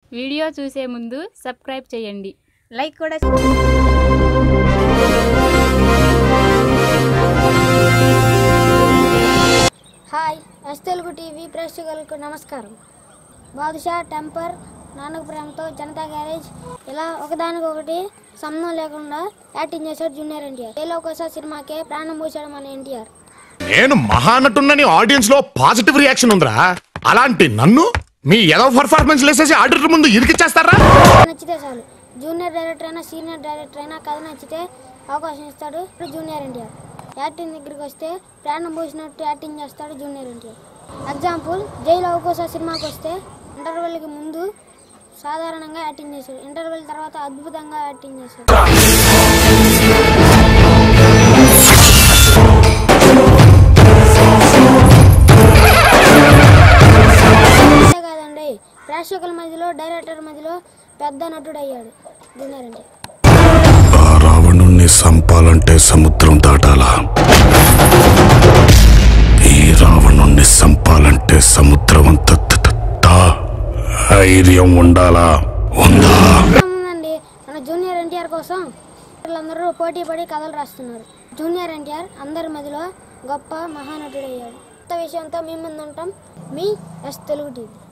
video చూసే ముందు subscribe చేయండి లైక్ కూడా హాయ్ ఎస్ తెలుగు టీవీ ప్రేక్షకులకు నమస్కారం బాదుషా టెంపర్ నాన్నకు ప్రేమతో జనతా గ్యారేజ్ ఇలా ఒకదానికొకటి సంబంధం లేకుండా యాక్టింగ్ చేశాడు జూనియర్ ఎన్టీఆర్ ఏలో ఒకసారి సినిమాకే ప్రాణం పోసాడు మన ఎన్టీఆర్ నేను మహానటున్నని ఆడియన్స్ లో పాజిటివ్ రియాక్షన్ ఉందిరా అలాంటి నన్ను మీ ఏదో పర్ఫార్మెన్స్ లేసేసి ఆడిటర్ ముందు ఇరికిచ్చేస్తారా నచ్చితే చాలు జూనియర్ డైరెక్టర్ అయినా సీనియర్ డైరెక్టర్ అయినా కథ నచ్చితే అవకాశం ఇస్తాడు ఇప్పుడు జూనియర్ ఎన్టీఆర్ యాక్టింగ్ దగ్గరికి వస్తే ప్రాణం పోసినట్టు యాక్టింగ్ చేస్తాడు జూనియర్ ఎన్టీఆర్ ఎగ్జాంపుల్ జైలు అవకోస సినిమాకి వస్తే ఇంటర్వెల్కి ముందు సాధారణంగా యాక్టింగ్ చేశాడు ఇంటర్వెల్ తర్వాత అద్భుతంగా యాక్టింగ్ చేశాడు అంతే కాదండి ప్రేక్షకుల మధ్యలో డైరెక్టర్ మధ్యలో పెద్ద నటుడు అయ్యాడు జూనియర్ ఎన్టీఆర్ ఆ రావణుణ్ణి సంపాలంటే సముద్రం దాటాలా ఈ రావణుణ్ణి సంపాలంటే సముద్రం అంత త- త- త- ధైర్యం ఉండాలా ఉందా ఉందండి మన జూనియర్ ఎన్టీఆర్ కోసం వీళ్ళందరూ పోటీ పడి కథలు రాస్తున్నారు జూనియర్ ఎన్టీఆర్ అందరి మధ్యలో గొప్ప మహానటుడు అయ్యాడు కొత్త విషయంతో మీ ముందు ఉంటాం మీ ఎస్ తెలుగు టీవీ